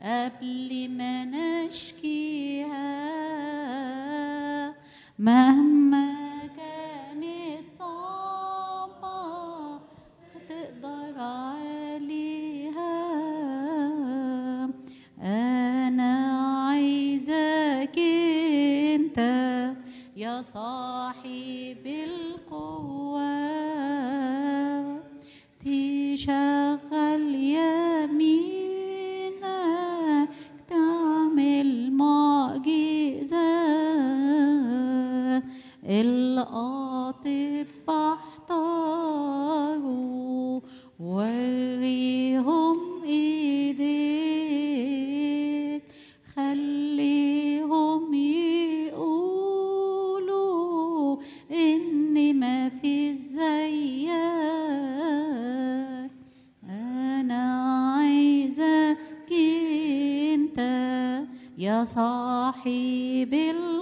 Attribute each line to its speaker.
Speaker 1: قبل ما نشكيها مهما كانت صعبة هتقدر عليها أنا عايزك أنت يا صاحب القوة تشغل يمينك تعمل معجزة القاطب احتاروا وريهم ايديك خليهم يقولوا ان ما في زيك انا عايزك انت يا صاحب القوة